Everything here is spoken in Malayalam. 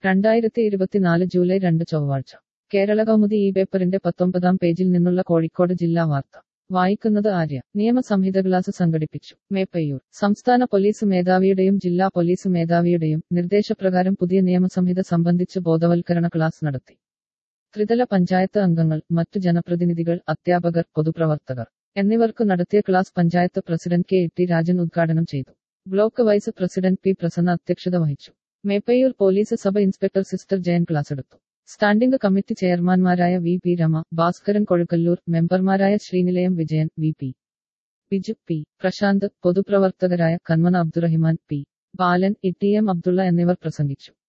രണ്ടായിരത്തി ഇരുപത്തിനാല് ജൂലൈ രണ്ട് ചൊവ്വാഴ്ച കേരള കൗമുദി ഈ പേപ്പറിന്റെ പത്തൊമ്പതാം പേജിൽ നിന്നുള്ള കോഴിക്കോട് ജില്ലാ വാർത്ത വായിക്കുന്നത് ആര്യ നിയമസംഹിത ക്ലാസ് സംഘടിപ്പിച്ചു മേപ്പയ്യൂർ സംസ്ഥാന പോലീസ് മേധാവിയുടെയും ജില്ലാ പോലീസ് മേധാവിയുടെയും നിർദ്ദേശപ്രകാരം പുതിയ നിയമസംഹിത സംബന്ധിച്ച് ബോധവൽക്കരണ ക്ലാസ് നടത്തി ത്രിതല പഞ്ചായത്ത് അംഗങ്ങൾ മറ്റു ജനപ്രതിനിധികൾ അധ്യാപകർ പൊതുപ്രവർത്തകർ എന്നിവർക്ക് നടത്തിയ class panchayat president K T Rajan ഉദ്ഘാടനം ചെയ്തു block vice president P Prasanna അധ്യക്ഷത വഹിച്ചു Meppayyur police sub inspector sister Jayan class എടുത്തു സ്റ്റാൻഡിംഗ് കമ്മിറ്റി ചെയർമാൻമാരായ വി പി രമ ഭാസ്കരൻ കൊഴുക്കല്ലൂർ മെമ്പർമാരായ Sreenilayam Vijayan V P Biju P Prashanth പൊതുപ്രവർത്തകരായ Kanmana Abdurahiman P Balan E T M Abdulla എന്നിവർ പ്രസംഗിച്ചു